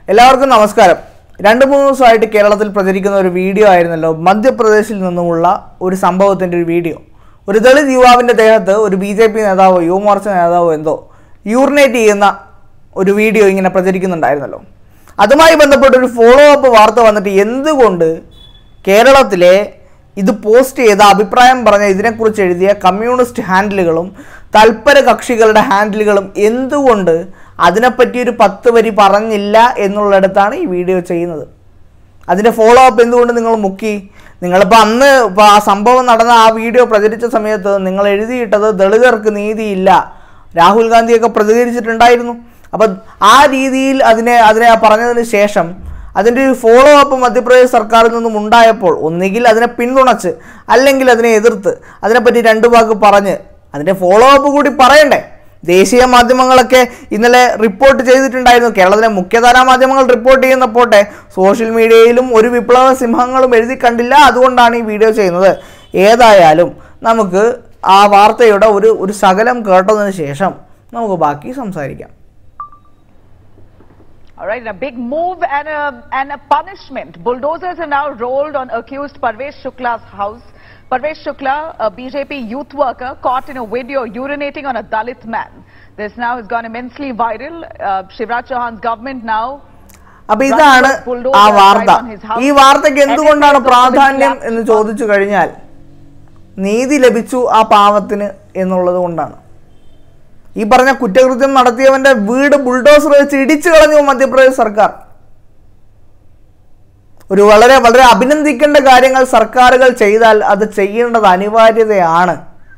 എല്ലാവർക്കും നമസ്കാരം രണ്ട് മൂന്ന് ദിവസമായിട്ട് കേരളത്തിൽ പ്രചരിക്കുന്ന ഒരു വീഡിയോ ആയിരുന്നല്ലോ മധ്യപ്രദേശിൽ നിന്നുമുള്ള ഒരു സംഭവത്തിൻ്റെ ഒരു വീഡിയോ ഒരു ദളിത് യുവാവിൻ്റെ ദേഹത്ത് ഒരു ബി ജെ പി നേതാവോ യുവമോർച്ച നേതാവോ എന്തോ യൂറിനേറ്റ് ചെയ്യുന്ന ഒരു വീഡിയോ ഇങ്ങനെ പ്രചരിക്കുന്നുണ്ടായിരുന്നല്ലോ അതുമായി ബന്ധപ്പെട്ട ഒരു ഫോളോ അപ്പ് വാർത്ത വന്നിട്ട് എന്തുകൊണ്ട് കേരളത്തിലെ ഇത് പോസ്റ്റ് ചെയ്ത അഭിപ്രായം പറഞ്ഞ ഇതിനെക്കുറിച്ച് എഴുതിയ കമ്മ്യൂണിസ്റ്റ് ഹാൻഡിലുകളും തൽപര കക്ഷികളുടെ ഹാൻഡിലുകളും എന്തുകൊണ്ട് അതിനെപ്പറ്റി ഒരു പത്ത് വരി പറഞ്ഞില്ല എന്നുള്ളിടത്താണ് ഈ വീഡിയോ ചെയ്യുന്നത് അതിൻ്റെ ഫോളോ അപ്പ് എന്തുകൊണ്ട് നിങ്ങൾ മുക്കി നിങ്ങളിപ്പോൾ അന്ന് ഇപ്പോൾ ആ സംഭവം നടന്ന ആ വീഡിയോ പ്രചരിച്ച സമയത്ത് നിങ്ങൾ എഴുതിയിട്ടത് ദളിതർക്ക് നീതിയില്ല രാഹുൽ ഗാന്ധിയൊക്കെ പ്രതികരിച്ചിട്ടുണ്ടായിരുന്നു അപ്പം ആ രീതിയിൽ അതിനെ അതിനെ പറഞ്ഞതിന് ശേഷം അതിൻ്റെ ഒരു ഫോളോ അപ്പ് മധ്യപ്രദേശ് സർക്കാരിൽ നിന്നും ഉണ്ടായപ്പോൾ ഒന്നുകിൽ അതിനെ പിന്തുണച്ച് അല്ലെങ്കിൽ അതിനെ എതിർത്ത് അതിനെപ്പറ്റി രണ്ട് വാക്ക് പറഞ്ഞ് അതിൻ്റെ ഫോളോ അപ്പ് കൂടി പറയണ്ടേ ദേശീയ മാധ്യമങ്ങളൊക്കെ ഇന്നലെ റിപ്പോർട്ട് ചെയ്തിട്ടുണ്ടായിരുന്നു കേരളത്തിലെ മുഖ്യധാരാ മാധ്യമങ്ങൾ റിപ്പോർട്ട് ചെയ്യുന്ന പോട്ടെ സോഷ്യൽ മീഡിയയിലും ഒരു വിപ്ലവ സിംഹങ്ങളും എഴുതി കണ്ടില്ല അതുകൊണ്ടാണ് ഈ വീഡിയോ ചെയ്യുന്നത് ഏതായാലും നമുക്ക് ആ വാർത്തയുടെ ഒരു ഒരു ശകലം കേട്ടതിന് ശേഷം നമുക്ക് ബാക്കി സംസാരിക്കാം All right, a big move and a, and a punishment. Bulldozers are now rolled on accused Parvez Shukla's house. Parvez Shukla, a BJP youth worker, caught in a video urinating on a Dalit man. This now has gone immensely viral. Uh, Shivraj Chauhan's government now അപ്പൊ ഇതാണ് ആ വാർത്ത ഈ വാർത്തയ്ക്ക് എന്തുകൊണ്ടാണ് പ്രാധാന്യം എന്ന് ചോദിച്ചു കഴിഞ്ഞാൽ നീതി ലഭിച്ചു ആ പാവത്തിന് എന്നുള്ളത് കൊണ്ടാണ് ഈ പറഞ്ഞ കുറ്റകൃത്യം നടത്തിയവന്റെ വീട് ബുൾഡോസർ വെച്ച് ഇടിച്ചു കളഞ്ഞു മധ്യപ്രദേശ് സർക്കാർ ഒരു വളരെ വളരെ അഭിനന്ദിക്കേണ്ട കാര്യങ്ങൾ സർക്കാരുകൾ ചെയ്താൽ അത് ചെയ്യേണ്ടത് അനിവാര്യതയാണ്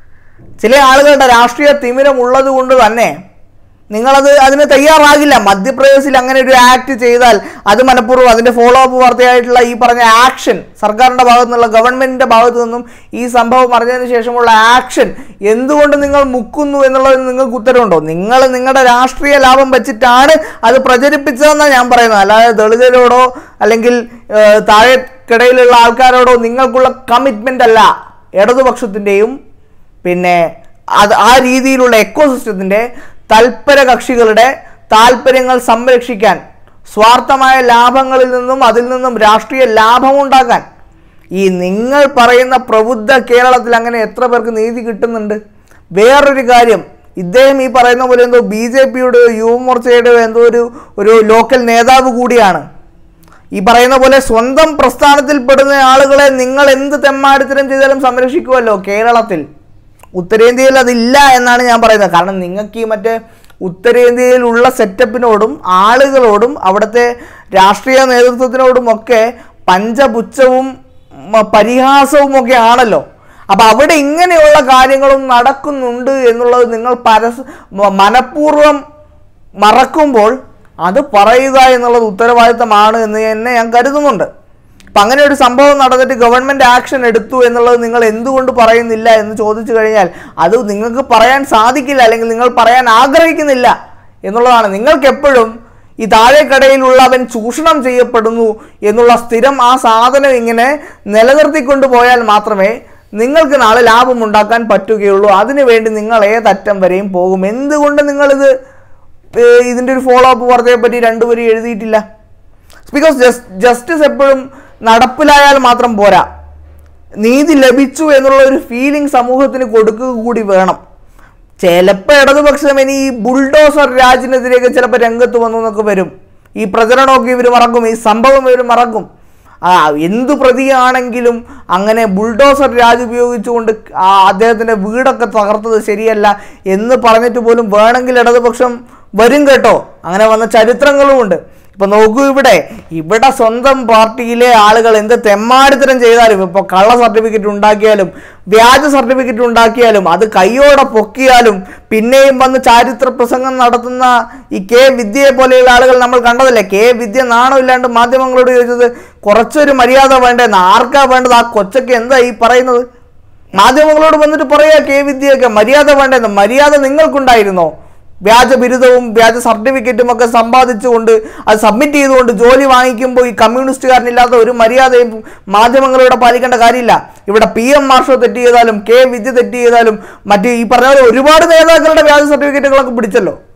ചില ആളുകളുടെ രാഷ്ട്രീയ തിമിരം ഉള്ളത് കൊണ്ട് തന്നെ നിങ്ങളത് അതിന് തയ്യാറാകില്ല മധ്യപ്രദേശിൽ അങ്ങനെ ഒരു ആക്ട് ചെയ്താൽ അത് മനഃപൂർവ്വം അതിന്റെ ഫോളോ അപ്പ് വാർത്തയായിട്ടുള്ള ഈ പറഞ്ഞ ആക്ഷൻ സർക്കാരിന്റെ ഭാഗത്തു നിന്നുള്ള ഗവൺമെന്റിന്റെ ഭാഗത്തു നിന്നും ഈ സംഭവം അറിഞ്ഞതിന് ശേഷമുള്ള ആക്ഷൻ എന്തുകൊണ്ട് നിങ്ങൾ മുക്കുന്നു എന്നുള്ളതിന് നിങ്ങൾക്ക് ഉത്തരവുണ്ടോ നിങ്ങൾ നിങ്ങളുടെ രാഷ്ട്രീയ ലാഭം വെച്ചിട്ടാണ് അത് പ്രചരിപ്പിച്ചതെന്നാണ് ഞാൻ പറയുന്നത് അല്ലാതെ ദളിതരോടോ അല്ലെങ്കിൽ ഏഹ്, താഴെക്കിടയിലുള്ള ആൾക്കാരോടോ നിങ്ങൾക്കുള്ള കമ്മിറ്റ്മെന്റ് അല്ല ഇടതുപക്ഷത്തിൻ്റെയും പിന്നെ അത് ആ രീതിയിലുള്ള എക്കോസിസ്റ്റത്തിൻ്റെ തൽപര കക്ഷികളുടെ താല്പര്യങ്ങൾ സംരക്ഷിക്കാൻ സ്വാർത്ഥമായ ലാഭങ്ങളിൽ നിന്നും അതിൽ നിന്നും രാഷ്ട്രീയ ലാഭമുണ്ടാക്കാൻ ഈ നിങ്ങൾ പറയുന്ന പ്രബുദ്ധ കേരളത്തിൽ അങ്ങനെ എത്ര പേർക്ക് നീതി കിട്ടുന്നുണ്ട് വേറൊരു കാര്യം ഇദ്ദേഹം ഈ പറയുന്ന പോലെ എന്തോ ബി ജെ പിയുടെയോ യുവമോർച്ചയുടെയോ എന്തോ ഒരു ഒരു ലോക്കൽ നേതാവ് കൂടിയാണ് ഈ പറയുന്ന പോലെ സ്വന്തം പ്രസ്ഥാനത്തിൽപ്പെടുന്ന ആളുകളെ നിങ്ങൾ എന്ത് തെമ്മാടിത്തരം ചെയ്താലും സംരക്ഷിക്കുമല്ലോ കേരളത്തിൽ ഉത്തരേന്ത്യയിൽ അതില്ല എന്നാണ് ഞാൻ പറയുന്നത് കാരണം നിങ്ങൾക്ക് ഈ മറ്റേ ഉത്തരേന്ത്യയിലുള്ള സെറ്റപ്പിനോടും ആളുകളോടും അവിടുത്തെ രാഷ്ട്രീയ നേതൃത്വത്തിനോടും ഒക്കെ പഞ്ചപുച്ഛവും മ, പരിഹാസവും ഒക്കെ ആണല്ലോ അപ്പൊ അവിടെ ഇങ്ങനെയുള്ള കാര്യങ്ങളും നടക്കുന്നുണ്ട് എന്നുള്ളത് നിങ്ങൾ പരസ് മ- മനഃപൂർവ്വം മറക്കുമ്പോൾ അത് പറയുക എന്നുള്ളത് ഉത്തരവാദിത്തമാണ് എന്ന് തന്നെ ഞാൻ കരുതുന്നുണ്ട് അപ്പം അങ്ങനെ ഒരു സംഭവം നടന്നിട്ട് ഗവൺമെൻറ് ആക്ഷൻ എടുത്തു എന്നുള്ളത് നിങ്ങൾ എന്തുകൊണ്ട് പറയുന്നില്ല എന്ന് ചോദിച്ചു കഴിഞ്ഞാൽ അത് നിങ്ങൾക്ക് പറയാൻ സാധിക്കില്ല അല്ലെങ്കിൽ നിങ്ങൾ പറയാൻ ആഗ്രഹിക്കുന്നില്ല എന്നുള്ളതാണ് നിങ്ങൾക്ക് എപ്പോഴും ഈ താഴെക്കടയിലുള്ളവൻ ചൂഷണം ചെയ്യപ്പെടുന്നു എന്നുള്ള സ്ഥിരം ആ സാധനം ഇങ്ങനെ നിലനിർത്തിക്കൊണ്ട് പോയാൽ മാത്രമേ നിങ്ങൾക്ക് നാളെ ലാഭമുണ്ടാക്കാൻ പറ്റുകയുള്ളൂ അതിനുവേണ്ടി നിങ്ങൾ ഏതറ്റം വരെയും പോകും എന്തുകൊണ്ട് നിങ്ങളിത് ഏഹ് ഇതിൻ്റെ ഒരു ഫോളോ അപ്പ് വാർത്തയെ പറ്റി രണ്ടുപേരും എഴുതിയിട്ടില്ല ബിക്കോസ് ജസ്റ്റിസ് എപ്പോഴും നടപ്പിലായാൽ മാത്രം പോരാ നീതി ലഭിച്ചു എന്നുള്ള ഒരു ഫീലിംഗ് സമൂഹത്തിന് കൊടുക്കുക കൂടി വേണം ചിലപ്പോൾ ഇടതുപക്ഷം ഇനി ഈ ബുൾഡോസർ രാജിനെതിരെയൊക്കെ ചിലപ്പോൾ രംഗത്ത് വന്നു എന്നൊക്കെ വരും ഈ പ്രചരണമൊക്കെ ഇവർ മറക്കും ഈ സംഭവം ഇവർ മറക്കും ആ എന്തു പ്രതിയാണെങ്കിലും അങ്ങനെ ബുൾഡോസർ രാജ് ഉപയോഗിച്ചുകൊണ്ട് ആ അദ്ദേഹത്തിൻ്റെ വീടൊക്കെ തകർത്തത് ശരിയല്ല എന്ന് പറഞ്ഞിട്ട് പോലും വേണമെങ്കിൽ ഇടതുപക്ഷം വരും കേട്ടോ അങ്ങനെ വന്ന ചരിത്രങ്ങളുമുണ്ട് ഇപ്പൊ നോക്കൂ ഇവിടെ ഇവിടെ സ്വന്തം പാർട്ടിയിലെ ആളുകൾ എന്ത് തെമ്മാടിത്തരം ചെയ്താലും ഇപ്പൊ കള്ള സർട്ടിഫിക്കറ്റ് ഉണ്ടാക്കിയാലും വ്യാജ സർട്ടിഫിക്കറ്റ് ഉണ്ടാക്കിയാലും അത് കൈയോടെ പൊക്കിയാലും പിന്നെയും വന്ന് ചാരിത്ര പ്രസംഗം നടത്തുന്ന ഈ കെ വിദ്യയെ പോലെയുള്ള ആളുകൾ നമ്മൾ കണ്ടതല്ലേ കെ വിദ്യ നാണമില്ലാണ്ട് മാധ്യമങ്ങളോട് ചോദിച്ചത് കുറച്ചൊരു മര്യാദ വേണ്ടേന്ന് ആർക്കാ വേണ്ടത് ആ കൊച്ചൊക്കെ എന്താ ഈ പറയുന്നത് മാധ്യമങ്ങളോട് വന്നിട്ട് പറയാ കെ വിദ്യയൊക്കെ മര്യാദ വേണ്ടെന്ന് മര്യാദ നിങ്ങൾക്കുണ്ടായിരുന്നോ വ്യാജ ബിരുദവും വ്യാജ സർട്ടിഫിക്കറ്റും ഒക്കെ സമ്പാദിച്ചുകൊണ്ട് അത് സബ്മിറ്റ് ചെയ്തുകൊണ്ട് ജോലി വാങ്ങിക്കുമ്പോൾ ഈ കമ്മ്യൂണിസ്റ്റുകാരനില്ലാത്ത ഒരു മര്യാദയും മാധ്യമങ്ങളിവിടെ പാലിക്കേണ്ട കാര്യമില്ല ഇവിടെ പി എം മാർഷോ തെറ്റ് ചെയ്താലും കെ വിദ്യ തെറ്റ് ചെയ്താലും മറ്റ് ഈ പറഞ്ഞ പോലെ ഒരുപാട് നേതാക്കളുടെ വ്യാജ സർട്ടിഫിക്കറ്റുകളൊക്കെ പിടിച്ചല്ലോ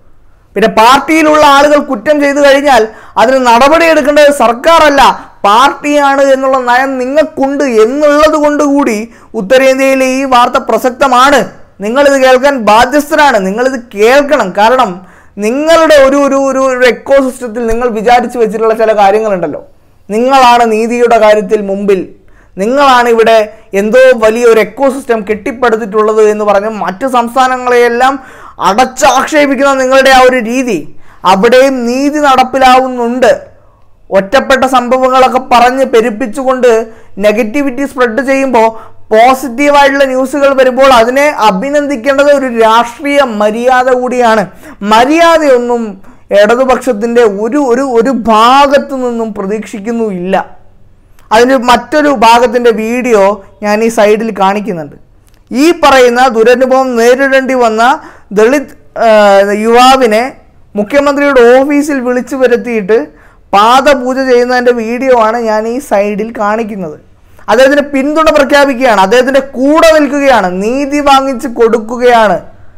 പിന്നെ പാർട്ടിയിലുള്ള ആളുകൾ കുറ്റം ചെയ്തു കഴിഞ്ഞാൽ അതിന് നടപടി എടുക്കേണ്ടത് സർക്കാരല്ല പാർട്ടിയാണ് എന്നുള്ള നയം നിങ്ങൾക്കുണ്ട് എന്നുള്ളത് കൊണ്ട് കൂടി ഉത്തരേന്ത്യയിലെ ഈ വാർത്ത പ്രസക്തമാണ് നിങ്ങളിത് കേൾക്കാൻ ബാധ്യസ്ഥരാണ് നിങ്ങളിത് കേൾക്കണം കാരണം നിങ്ങളുടെ ഒരു ഒരു ഒരു ഒരു എക്കോ സിസ്റ്റത്തിൽ നിങ്ങൾ വിചാരിച്ചു വെച്ചിട്ടുള്ള ചില കാര്യങ്ങളുണ്ടല്ലോ നിങ്ങളാണ് നീതിയുടെ കാര്യത്തിൽ മുമ്പിൽ നിങ്ങളാണ് ഇവിടെ എന്തോ വലിയ ഒരു എക്കോ സിസ്റ്റം കെട്ടിപ്പടുത്തിട്ടുള്ളത് എന്ന് പറഞ്ഞ് മറ്റ് സംസ്ഥാനങ്ങളെയെല്ലാം അടച്ചാക്ഷേപിക്കുന്ന നിങ്ങളുടെ ആ ഒരു രീതി അവിടെയും നീതി നടപ്പിലാവുന്നുണ്ട് ഒറ്റപ്പെട്ട സംഭവങ്ങളൊക്കെ പറഞ്ഞ് പെരുപ്പിച്ചുകൊണ്ട് നെഗറ്റിവിറ്റി സ്പ്രെഡ് ചെയ്യുമ്പോൾ പോസിറ്റീവായിട്ടുള്ള ന്യൂസുകൾ വരുമ്പോൾ അതിനെ അഭിനന്ദിക്കേണ്ടത് ഒരു രാഷ്ട്രീയ മര്യാദ കൂടിയാണ് മര്യാദയൊന്നും ഇടതുപക്ഷത്തിൻ്റെ ഒരു ഒരു ഒരു ഭാഗത്തു നിന്നും പ്രതീക്ഷിക്കുന്നുമില്ല അതിന് മറ്റൊരു ഭാഗത്തിൻ്റെ വീഡിയോ ഞാൻ ഈ സൈഡിൽ കാണിക്കുന്നുണ്ട് ഈ പറയുന്ന ദുരനുഭവം നേരിടേണ്ടി വന്ന ദളിത് ആ, യുവാവിനെ മുഖ്യമന്ത്രിയുടെ ഓഫീസിൽ വിളിച്ചു വരുത്തിയിട്ട് പാദപൂജ ചെയ്യുന്നതിൻ്റെ വീഡിയോ ആണ് ഞാൻ ഈ സൈഡിൽ കാണിക്കുന്നത് അദ്ദേഹത്തിന് പിന്തുണ പ്രഖ്യാപിക്കുകയാണ് അദ്ദേഹത്തിൻ്റെ കൂടെ നിൽക്കുകയാണ് നീതി വാങ്ങിച്ച് കൊടുക്കുകയാണ്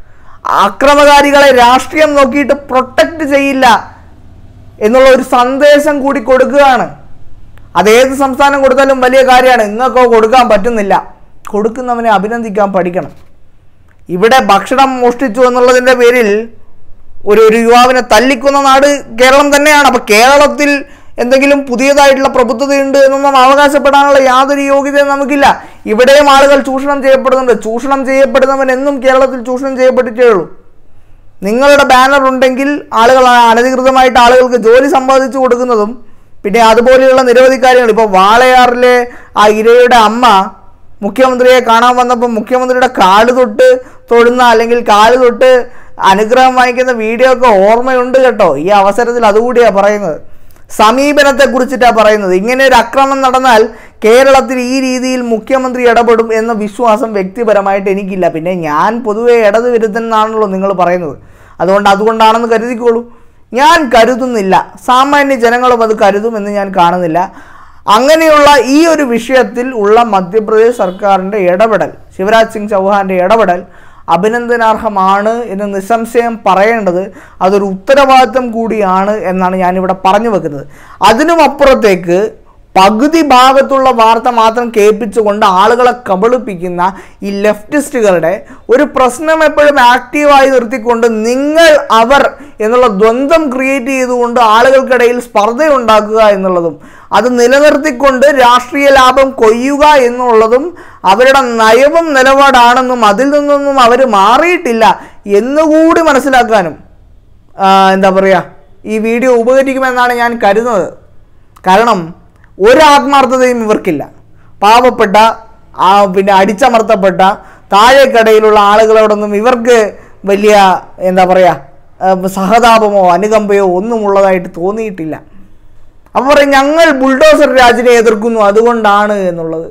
അക്രമകാരികളെ രാഷ്ട്രീയം നോക്കിയിട്ട് പ്രൊട്ടക്റ്റ് ചെയ്യില്ല എന്നുള്ള ഒരു സന്ദേശം കൂടി കൊടുക്കുകയാണ് അത് ഏത് സംസ്ഥാനം കൊടുത്താലും വലിയ കാര്യമാണ് നിങ്ങൾക്കോ കൊടുക്കാൻ പറ്റുന്നില്ല കൊടുക്കുന്നവനെ അഭിനന്ദിക്കാൻ പഠിക്കണം ഇവിടെ ഭക്ഷണം മോഷ്ടിച്ചു എന്നുള്ളതിൻ്റെ പേരിൽ ഒരു ഒരു യുവാവിനെ തല്ലിക്കുന്ന നാട് കേരളം തന്നെയാണ് അപ്പോൾ കേരളത്തിൽ എന്തെങ്കിലും പുതിയതായിട്ടുള്ള പ്രബുദ്ധതയുണ്ട് എന്നൊന്നും അവകാശപ്പെടാനുള്ള യാതൊരു യോഗ്യതയും നമുക്കില്ല ഇവിടെയും ആളുകൾ ചൂഷണം ചെയ്യപ്പെടുന്നുണ്ട് ചൂഷണം ചെയ്യപ്പെടുന്നവൻ എന്നും കേരളത്തിൽ ചൂഷണം ചെയ്യപ്പെട്ടിട്ടേ ഉള്ളൂ നിങ്ങളുടെ ബാനർ ഉണ്ടെങ്കിൽ ആളുകൾ അനധികൃതമായിട്ട് ആളുകൾക്ക് ജോലി സമ്പാദിച്ചു കൊടുക്കുന്നതും പിന്നെ അതുപോലെയുള്ള നിരവധി കാര്യങ്ങൾ ഇപ്പോൾ വാളയാറിലെ ആ ഇരയുടെ അമ്മ മുഖ്യമന്ത്രിയെ കാണാൻ വന്നപ്പോൾ മുഖ്യമന്ത്രിയുടെ കാല് തൊട്ട് തൊടുന്ന അല്ലെങ്കിൽ കാല് തൊട്ട് അനുഗ്രഹം വാങ്ങിക്കുന്ന വീഡിയോ ഒക്കെ ഓർമ്മയുണ്ട് കേട്ടോ ഈ അവസരത്തിൽ അതുകൂടിയാണ് പറയുന്നത് സമീപനത്തെ കുറിച്ചിട്ടാണ് പറയുന്നത് ഇങ്ങനെ ഒരു അക്രമം നടന്നാൽ കേരളത്തിൽ ഈ രീതിയിൽ മുഖ്യമന്ത്രി ഇടപെടും എന്ന വിശ്വാസം വ്യക്തിപരമായിട്ട് എനിക്കില്ല പിന്നെ ഞാൻ പൊതുവെ ഇടത് വരുത്തുന്നാണല്ലോ നിങ്ങൾ പറയുന്നത് അതുകൊണ്ട് അതുകൊണ്ടാണെന്ന് കരുതിക്കോളൂ ഞാൻ കരുതുന്നില്ല സാമാന്യ ജനങ്ങളും അത് കരുതുമെന്ന് ഞാൻ കാണുന്നില്ല അങ്ങനെയുള്ള ഈ ഒരു വിഷയത്തിൽ ഉള്ള മധ്യപ്രദേശ് സർക്കാരിൻ്റെ ഇടപെടൽ ശിവരാജ് സിംഗ് ചൗഹാന്റെ ഇടപെടൽ അഭിനന്ദനാർഹമാണ് എന്ന് നിസ്സംശയം പറയേണ്ടത് അതൊരു ഉത്തരവാദിത്തം കൂടിയാണ് എന്നാണ് ഞാനിവിടെ പറഞ്ഞു വെക്കുന്നത് അതിനും അപ്പുറത്തേക്ക് പകുതി ഭാഗത്തുള്ള വാർത്ത മാത്രം കേൾപ്പിച്ചുകൊണ്ട് ആളുകളെ കബളിപ്പിക്കുന്ന ഈ ലെഫ്റ്റിസ്റ്റുകളുടെ ഒരു പ്രശ്നം എപ്പോഴും ആക്റ്റീവായി നിർത്തിക്കൊണ്ട് നിങ്ങൾ അവർ എന്നുള്ള ദ്വന്ദ്ം ക്രിയേറ്റ് ചെയ്തുകൊണ്ട് ആളുകൾക്കിടയിൽ സ്പർദ്ധയുണ്ടാക്കുക എന്നുള്ളതും അത് നിലനിർത്തിക്കൊണ്ട് രാഷ്ട്രീയ ലാഭം കൊയ്യുക എന്നുള്ളതും അവരുടെ നയവും നിലപാടാണെന്നും അതിൽ നിന്നൊന്നും അവർ മാറിയിട്ടില്ല എന്നുകൂടി മനസ്സിലാക്കാനും ആ, എന്താ പറയുക ഈ വീഡിയോ ഉപകരിക്കുമെന്നാണ് ഞാൻ കരുതുന്നത് കാരണം ഒരു ആത്മാർത്ഥതയും ഇവർക്കില്ല പാവപ്പെട്ട ആ പിന്നെ അടിച്ചമർത്തപ്പെട്ട താഴേക്കടയിലുള്ള ആളുകളോടൊന്നും ഇവർക്ക് വലിയ എന്താ പറയുക ആ, സഹതാപമോ അനുകമ്പയോ ഒന്നും ഉള്ളതായിട്ട് തോന്നിയിട്ടില്ല അപ്പോൾ പറയും ഞങ്ങൾ ബുൾഡോസർ രാജിനെ എതിർക്കുന്നു അതുകൊണ്ടാണ് എന്നുള്ളത്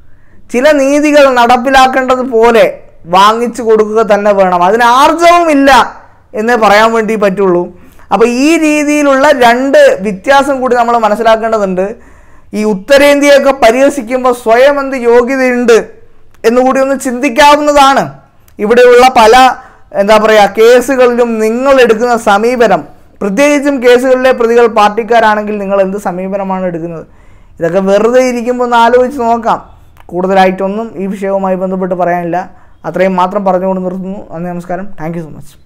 ചില നീതികൾ നടപ്പിലാക്കേണ്ടത് പോലെ വാങ്ങിച്ചു കൊടുക്കുക തന്നെ വേണം അതിന് ആർജവുമില്ല എന്നേ പറയാൻ വേണ്ടി പറ്റുള്ളൂ അപ്പോൾ ഈ രീതിയിലുള്ള രണ്ട് വ്യത്യാസം കൂടി നമ്മൾ മനസ്സിലാക്കേണ്ടതുണ്ട് ഈ ഉത്തരേന്ത്യയൊക്കെ പരിഹസിക്കുമ്പോൾ സ്വയം എന്ത് യോഗ്യതയുണ്ട് എന്നുകൂടി ഒന്ന് ചിന്തിക്കാവുന്നതാണ് ഇവിടെയുള്ള പല എന്താ പറയുക കേസുകളിലും നിങ്ങൾ എടുക്കുന്ന സമീപനം പ്രത്യേകിച്ചും കേസുകളിലെ പ്രതികൾ പാർട്ടിക്കാരാണെങ്കിൽ നിങ്ങൾ എന്ത് സമീപനമാണ് എടുക്കുന്നത് ഇതൊക്കെ വെറുതെ ഇരിക്കുമ്പോൾ ഒന്ന് ആലോചിച്ച് നോക്കാം കൂടുതലായിട്ടൊന്നും ഈ വിഷയവുമായി ബന്ധപ്പെട്ട് പറയാനില്ല അത്രയും മാത്രം പറഞ്ഞുകൊണ്ട് നിർത്തുന്നു നന്ദി നമസ്കാരം താങ്ക് യു സോ മച്ച്